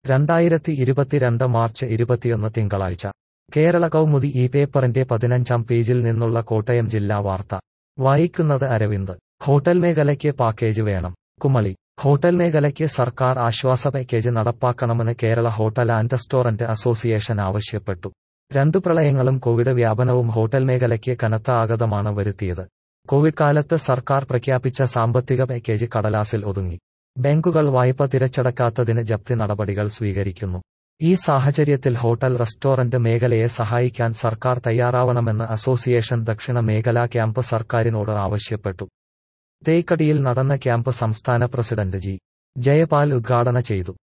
രണ്ടായിരത്തി ഇരുപത്തിരണ്ട് മാർച്ച് ഇരുപത്തിയൊന്ന് തിങ്കളാഴ്ച കേരള കൗമുദി ഈ പേപ്പറിന്റെ പതിനഞ്ചാം പേജിൽ നിന്നുള്ള കോട്ടയം ജില്ലാ വാർത്ത വായിക്കുന്നത് അരവിന്ദ് ഹോട്ടൽ മേഖലയ്ക്ക് പാക്കേജ് വേണം കുമളി ഹോട്ടൽ മേഖലയ്ക്ക് സർക്കാർ ആശ്വാസ പാക്കേജ് നടപ്പാക്കണമെന്ന് Kerala hotel and restaurant association ആവശ്യപ്പെട്ടു രണ്ടു പ്രളയങ്ങളും കോവിഡ് വ്യാപനവും ഹോട്ടൽ മേഖലയ്ക്ക് കനത്ത ആഘാതമാണ് വരുത്തിയത് കോവിഡ് കാലത്ത് സർക്കാർ പ്രഖ്യാപിച്ച സാമ്പത്തിക പാക്കേജ് കടലാസിൽ ഒതുങ്ങി ബാങ്കുകൾ വായ്പ തിരച്ചടക്കാത്തതിന് ജപ്തി നടപടികൾ സ്വീകരിക്കുന്നു ഈ സാഹചര്യത്തിൽ ഹോട്ടൽ റെസ്റ്റോറന്റ് മേഖലയെ സഹായിക്കാൻ സർക്കാർ തയ്യാറാവണമെന്ന് അസോസിയേഷൻ ദക്ഷിണ മേഖലാ ക്യാമ്പ് സർക്കാരിനോട് ആവശ്യപ്പെട്ടു തേക്കടിയിൽ നടന്ന ക്യാമ്പ് സംസ്ഥാന പ്രസിഡന്റ് ജി ജയപാൽ ഉദ്ഘാടന ചെയ്തു